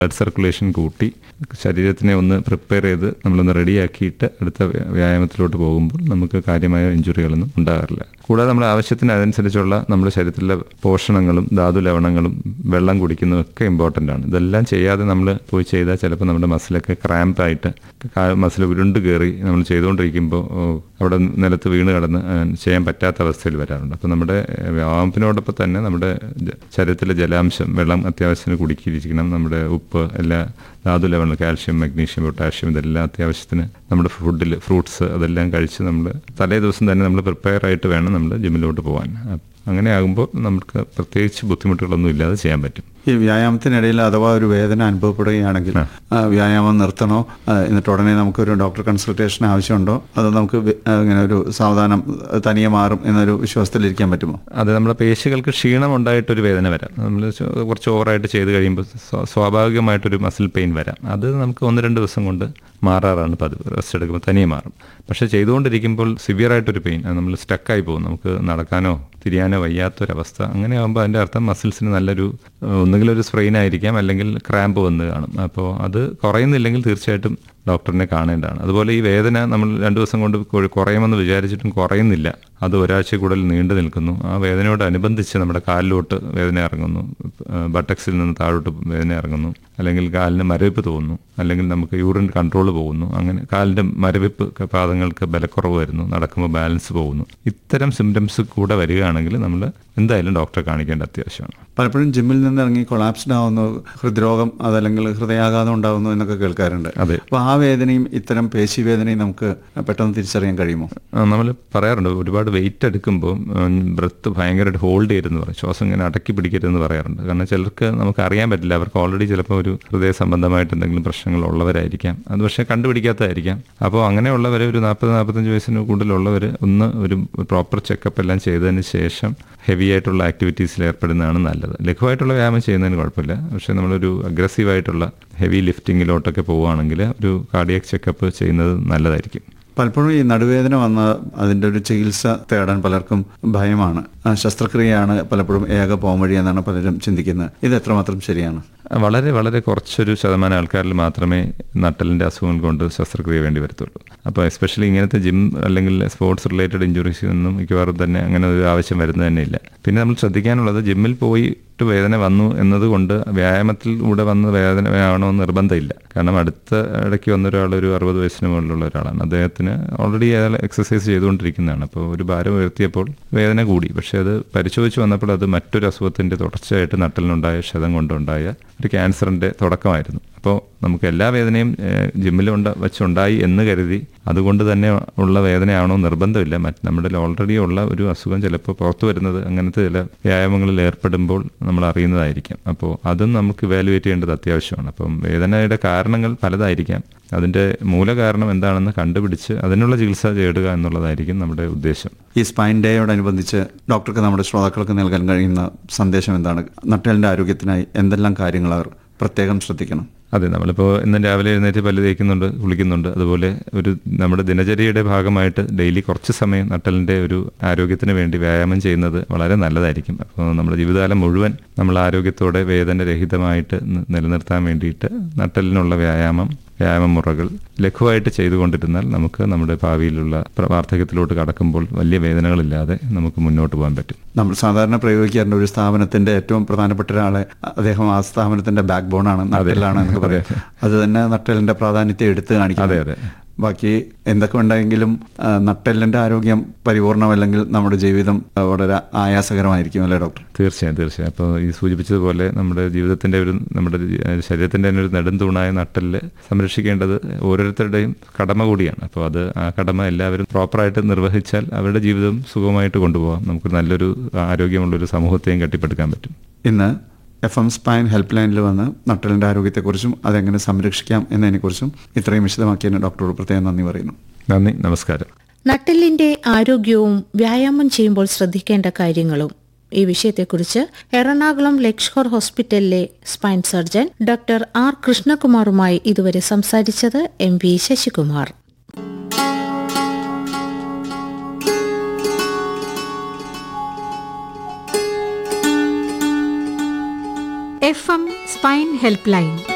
Blood circulation കൂട്ടി ശരീരത്തിനെ ഒന്ന് പ്രിപ്പയർ ചെയ്ത് നമ്മളൊന്ന് റെഡിയാക്കിയിട്ട് അടുത്ത വ്യ- വ്യായാമത്തിലോട്ട് പോകുമ്പോൾ നമുക്ക് കാര്യമായ ഇഞ്ചുറികളൊന്നും ഉണ്ടാകാറില്ല കൂടാതെ നമ്മുടെ ആവശ്യത്തിന് അതനുസരിച്ചുള്ള നമ്മുടെ ശരീരത്തിലെ പോഷണങ്ങളും ധാതു ലവണങ്ങളും വെള്ളം കുടിക്കുന്നതും ഒക്കെ ഇമ്പോർട്ടൻ്റ് ആണ് ഇതെല്ലാം ചെയ്യാതെ നമ്മൾ പോയി ചെയ്താൽ ചിലപ്പോൾ നമ്മുടെ മസിലൊക്കെ ക്രാമ്പായിട്ട് മസിൽ ഉരുണ്ട് കയറി നമ്മൾ ചെയ്തുകൊണ്ടിരിക്കുമ്പോൾ ഓ, അവിടെ നിലത്ത് വീണ് കിടന്ന് ആ, ചെയ്യാൻ പറ്റാത്ത അവസ്ഥയിൽ വരാറുണ്ട് അപ്പോൾ നമ്മുടെ ഏഹ്, വ്യായാമത്തിനോടൊപ്പം തന്നെ നമ്മുടെ ജ- ശരീരത്തിലെ ജലാംശം വെള്ളം അത്യാവശ്യത്തിന് കുടിക്കിയിരിക്കണം നമ്മുടെ ഉപ്പ് എല്ലാ ധാതു ലവണങ്ങൾ കാൽഷ്യം മഗ്നീഷ്യം പൊട്ടാഷ്യം ഇതെല്ലാം അത്യാവശ്യത്തിന് നമ്മുടെ ഫുഡിൽ ഫ്രൂട്ട്സ് അതെല്ലാം കഴിച്ച് നമ്മൾ തലേ ദിവസം തന്നെ നമ്മൾ പ്രിപ്പയർ ആയിട്ട് വേണം നമ്മൾ ജിമ്മിലോട്ട് പോകാൻ അ- അങ്ങനെ ആകുമ്പോൾ നമുക്ക് പ്രത്യേകിച്ച് ബുദ്ധിമുട്ടുകളൊന്നും ഇല്ലാതെ ചെയ്യാൻ പറ്റും ഈ വ്യായാമത്തിനിടയിൽ അഥവാ ഒരു വേദന അനുഭവപ്പെടുകയാണെങ്കിൽ ആ, വ്യായാമം നിർത്തണോ ആ, എന്നിട്ട് ഉടനെ നമുക്കൊരു ഡോക്ടർ കൺസൾട്ടേഷൻ ആവശ്യമുണ്ടോ അതോ നമുക്ക് വി- ആ, ഇങ്ങനെ ഒരു സാവധാനം അത് തനിയെ മാറും എന്നൊരു വിശ്വാസത്തിലിരിക്കാൻ പറ്റുമോ അത് നമ്മുടെ പേശികൾക്ക് ക്ഷീണം ഉണ്ടായിട്ടൊരു വേദന വരാം നമ്മൾ ചോ- കുറച്ച് ഓവറായിട്ട് ചെയ്ത് കഴിയുമ്പോൾ സ്വാ- സ്വാഭാവികമായിട്ടൊരു മസിൽ പെയിൻ വരാം അത് നമുക്ക് ഒന്ന് രണ്ട് ദിവസം കൊണ്ട് മാറാറാണ് പതിവ് റെസ്റ്റ് എടുക്കുമ്പോൾ തനിയെ മാറും പക്ഷേ ചെയ്തുകൊണ്ടിരിക്കുമ്പോൾ സിവിയർ ആയിട്ടൊരു പെയിൻ അത് നമ്മൾ സ്റ്റക്കായി പോകും നമുക്ക് നടക്കാനോ തിരിയാനോ വയ്യാത്തൊരവസ്ഥ അങ്ങനെ ആകുമ്പോൾ അതിൻ്റെ അർത്ഥം മസിൽസിന് നല്ലൊരു ഏഹ്, ഒന്നുകിൽ ഒരു സ്ട്രെയിൻ ആയിരിക്കാം അല്ലെങ്കിൽ ക്രാമ്പ് വന്ന് കാണും അപ്പോൾ അത് കുറയുന്നില്ലെങ്കിൽ തീർച്ചയായിട്ടും ഡോക്ടറിനെ കാണേണ്ടതാണ് അതുപോലെ ഈ വേദന നമ്മൾ രണ്ട് ദിവസം കൊണ്ട് കൊ- കുറയുമെന്ന് വിചാരിച്ചിട്ടും കുറയുന്നില്ല അത് ഒരാഴ്ച കൂടുതൽ നീണ്ടു നിൽക്കുന്നു ആ വേദനയോടനുബന്ധിച്ച് നമ്മുടെ കാലിലോട്ട് വേദന ഇറങ്ങുന്നു ബട്ടക്സിൽ നിന്ന് താഴോട്ട് വേദന ഇറങ്ങുന്നു അല്ലെങ്കിൽ കാലിന് മരവിപ്പ് തോന്നുന്നു അല്ലെങ്കിൽ നമുക്ക് യൂറിൻ കൺട്രോൾ പോകുന്നു അങ്ങനെ കാലിൻ്റെ മരവിപ്പ് ക- പാദങ്ങൾക്ക് ബലക്കുറവ് വരുന്നു നടക്കുമ്പോൾ ബാലൻസ് പോകുന്നു ഇത്തരം സിംറ്റംസ് കൂടെ വരികയാണെങ്കിൽ നമ്മൾ എന്തായാലും ഡോക്ടറെ കാണിക്കേണ്ട അത്യാവശ്യമാണ് പലപ്പോഴും ജിമ്മിൽ നിന്ന് ഇറങ്ങി കൊളാപ്സ്ഡ് ആവുന്നു ഹൃദ്രോഗം അതല്ലെങ്കിൽ ഹൃദയാഘാതം ഉണ്ടാവുന്നു എന്നൊക്കെ കേൾക്കാറുണ്ട് അതെ. അപ്പോൾ ആ വേദനയും ഇത്തരം പേശി വേദനയും നമുക്ക് പെട്ടെന്ന് തിരിച്ചറിയാൻ കഴിയുമോ നമ്മൾ പറയാറുണ്ട് ഒരുപാട് വെയിറ്റ് എടുക്കുമ്പോൾ ബ്രത്ത് ഭയങ്കരമായിട്ട് ഹോൾഡ് ചെയ്തെന്ന് പറയും ശ്വാസം ഇങ്ങനെ അടക്കി പിടിക്കരുതെന്ന് പറയാറുണ്ട് കാരണം ചിലർക്ക് നമുക്ക് അറിയാൻ പറ്റില്ല അവർക്ക് ഓൾറെഡി ചിലപ്പോൾ ഒരു ഹൃദയ സംബന്ധമായിട്ട് എന്തെങ്കിലും പ്രശ്നങ്ങൾ ഉള്ളവരായിരിക്കാം അത് പക്ഷേ കണ്ടുപിടിക്കാത്തതായിരിക്കാം അപ്പോൾ അങ്ങനെയുള്ളവർ ഒരു നാൽപ്പത് നാൽപ്പത്തഞ്ച് വയസ്സിന് കൂടുതലുള്ളവർ ഒന്ന് ഒരു പ്രോപ്പർ ചെക്കപ്പ് എല്ലാം ചെയ്തതിന് ശേഷം ഹെവി ആയിട്ടുള്ള ആക്ടിവിറ്റീസിൽ ഏർപ്പെടുന്നതാണ് നല്ലത് ലഘുവായിട്ടുള്ള വ്യായാമം ചെയ്യുന്നതിന് കുഴപ്പമില്ല പക്ഷേ നമ്മളൊരു അഗ്രസീവായിട്ടുള്ള ഹെവി ലിഫ്റ്റിങ്ങിലോട്ടൊക്കെ പോവുകയാണെങ്കിൽ ഒരു കാർഡിയക് ചെക്കപ്പ് ചെയ്യുന്നത് നല്ലതായിരിക്കും പലപ്പോഴും ഈ നടുവേദന വന്ന അതിൻ്റെ ഒരു ചികിത്സ തേടാൻ പലർക്കും ഭയമാണ് ആ, ശസ്ത്രക്രിയയാണ് പലപ്പോഴും ഏക പോംവഴി എന്നാണ് പലരും ചിന്തിക്കുന്നത് ഇത് എത്രമാത്രം ശരിയാണ് വളരെ വളരെ കുറച്ചൊരു ശതമാനം ആൾക്കാരിൽ മാത്രമേ നട്ടലിൻ്റെ അസുഖങ്ങൾ കൊണ്ട് ശസ്ത്രക്രിയ വേണ്ടി വരത്തുള്ളൂ അപ്പോൾ എസ്പെഷ്യലി ഇങ്ങനത്തെ ജിം അല്ലെങ്കിൽ സ്പോർട്സ് റിലേറ്റഡ് ഇഞ്ചുറീസിൽ നിന്നും മിക്കവാറും തന്നെ അങ്ങനെ ഒരു ആവശ്യം വരുന്നത് തന്നെ ഇല്ല പിന്നെ നമ്മൾ ശ്രദ്ധിക്കാനുള്ളത് ജിമ്മിൽ പോയിട്ട് വേദന വന്നു എന്നതുകൊണ്ട് വ്യായാമത്തിലൂടെ വന്ന് വേദന ആവണമെന്ന് നിർബന്ധമില്ല കാരണം അടുത്ത ഇടയ്ക്ക് വന്ന ഒരാൾ ഒരു അറുപത് വയസ്സിന് മുകളിലുള്ള ഒരാളാണ് അദ്ദേഹത്തിന് ഓൾറെഡി അയാൾ എക്സസൈസ് ചെയ്തുകൊണ്ടിരിക്കുന്നതാണ് അപ്പോൾ ഒരു ഭാരം ഉയർത്തിയപ്പോൾ വേദന കൂടി പക്ഷേ അത് പരിശോധിച്ച് വന്നപ്പോൾ അത് മറ്റൊരു അസുഖത്തിൻ്റെ തുടർച്ചയായിട്ട് നട്ടലിനുണ്ടായ ക്ഷതം കൊണ്ടുണ്ടായ ഒരു ക്യാൻസറിൻ്റെ തുടക്കമായിരുന്നു അപ്പോൾ നമുക്ക് എല്ലാ വേദനയും ജിമ്മിൽ ഉണ്ട് വെച്ചുണ്ടായി എന്ന് കരുതി അതുകൊണ്ട് തന്നെ ഉള്ള വേദനയാണോ നിർബന്ധമില്ല മറ്റ് നമ്മുടെ ഓൾറെഡി ഉള്ള ഒരു അസുഖം ചിലപ്പോൾ പുറത്തു വരുന്നത് അങ്ങനത്തെ ചില വ്യായാമങ്ങളിൽ ഏർപ്പെടുമ്പോൾ നമ്മൾ അറിയുന്നതായിരിക്കാം അപ്പോൾ അതും നമുക്ക് ഇവാലുവേറ്റ് ചെയ്യേണ്ടത് അത്യാവശ്യമാണ് അപ്പം വേദനയുടെ കാരണങ്ങൾ പലതായിരിക്കാം അതിൻ്റെ മൂലകാരണം എന്താണെന്ന് കണ്ടുപിടിച്ച് അതിനുള്ള ചികിത്സ തേടുക എന്നുള്ളതായിരിക്കും നമ്മുടെ ഉദ്ദേശം ഈ സ്പൈൻ ഡേയോടനുബന്ധിച്ച് ഡോക്ടർക്ക് നമ്മുടെ ശ്രോതാക്കൾക്ക് നൽകാൻ കഴിയുന്ന സന്ദേശം എന്താണ് നട്ടലിൻ്റെ ആരോഗ്യത്തിനായി എന്തെല്ലാം കാര്യങ്ങൾ അവർ പ്രത്യേകം ശ്രദ്ധിക്കണം അതെ നമ്മളിപ്പോൾ ഇന്ന് രാവിലെ എഴുന്നേറ്റ് പല്ല് തേക്കുന്നുണ്ട് കുളിക്കുന്നുണ്ട് അതുപോലെ ഒരു നമ്മുടെ ദിനചര്യയുടെ ഭാഗമായിട്ട് ഡെയിലി കുറച്ച് സമയം നട്ടലിൻ്റെ ഒരു ആരോഗ്യത്തിന് വേണ്ടി വ്യായാമം ചെയ്യുന്നത് വളരെ നല്ലതായിരിക്കും അപ്പോൾ നമ്മുടെ ജീവിതകാലം മുഴുവൻ നമ്മൾ ആരോഗ്യത്തോടെ വേദനരഹിതമായിട്ട് നി- നിലനിർത്താൻ വേണ്ടിയിട്ട് നട്ടലിനുള്ള വ്യായാമം വ്യായാമ മുറകൾ ലഘുവായിട്ട് ചെയ്തുകൊണ്ടിരുന്നാൽ നമുക്ക് നമ്മുടെ ഭാവിയിലുള്ള പ്ര- വാർദ്ധക്യത്തിലോട്ട് കടക്കുമ്പോൾ വലിയ വേദനകളില്ലാതെ നമുക്ക് മുന്നോട്ട് പോകാൻ പറ്റും നമ്മൾ സാധാരണ പ്രയോഗിക്കാറുണ്ട് ഒരു സ്ഥാപനത്തിന്റെ ഏറ്റവും പ്രധാനപ്പെട്ട ഒരാളെ അദ്ദേഹം ആ സ്ഥാപനത്തിന്റെ ബാക്ക് ബോൺ ആണ് നട്ടലാണ് എന്നൊക്കെ പറയാം അത് തന്നെ നട്ടലിന്റെ പ്രാധാന്യത്തെ എടുത്തു കാണിക്കും അതെ അതെ ബാക്കി എന്തൊക്കെ ഉണ്ടെങ്കിലും ആ, നട്ടെല്ലിന്റെ ആരോഗ്യം പരിപൂർണമല്ലെങ്കിൽ നമ്മുടെ ജീവിതം ആ, വളരെ ആയാസകരമായിരിക്കും അല്ലേ ഡോക്ടർ തീർച്ചയായും തീർച്ചയായും അപ്പോൾ ഈ സൂചിപ്പിച്ചതുപോലെ നമ്മുടെ ജീവിതത്തിൻ്റെ ഒരു നമ്മുടെ ജി- ശരീരത്തിൻ്റെ തന്നെ ഒരു നെടുംതൂണായ നട്ടല് സംരക്ഷിക്കേണ്ടത് ഓരോരുത്തരുടെയും കടമ കൂടിയാണ് അപ്പോൾ അത് ആ കടമ എല്ലാവരും പ്രോപ്പറായിട്ട് നിർവഹിച്ചാൽ അവരുടെ ജീവിതം സുഖമായിട്ട് കൊണ്ടുപോകാം നമുക്ക് നല്ലൊരു ആരോഗ്യമുള്ളൊരു സമൂഹത്തെയും കെട്ടിപ്പടുക്കാൻ പറ്റും ഇന്ന് എഫ് എം സ്പൈൻ ഹെൽപ്പ് ലൈനിൽ വന്ന് നട്ടലിന്റെ ആരോഗ്യത്തെക്കുറിച്ചും അതെങ്ങനെ സംരക്ഷിക്കാം എന്നതിനെക്കുറിച്ചും ഇത്രയും വിശദമാക്കിയതിന് ഡോക്ടറോട് പ്രത്യേകം നന്ദി പറയുന്നു നന്ദി നമസ്കാരം നട്ടെല്ലിന്റെ ആരോഗ്യവും വ്യായാമം ചെയ്യുമ്പോൾ ശ്രദ്ധിക്കേണ്ട കാര്യങ്ങളും ഈ വിഷയത്തെക്കുറിച്ച് എറണാകുളം ലക്ഷ്കോർ ഹോസ്പിറ്റലിലെ സ്പൈൻ സർജൻ ഡോക്ടർ ആർ കൃഷ്ണകുമാറുമായി ഇതുവരെ സംസാരിച്ചത് M V Sasikumar F M spine help line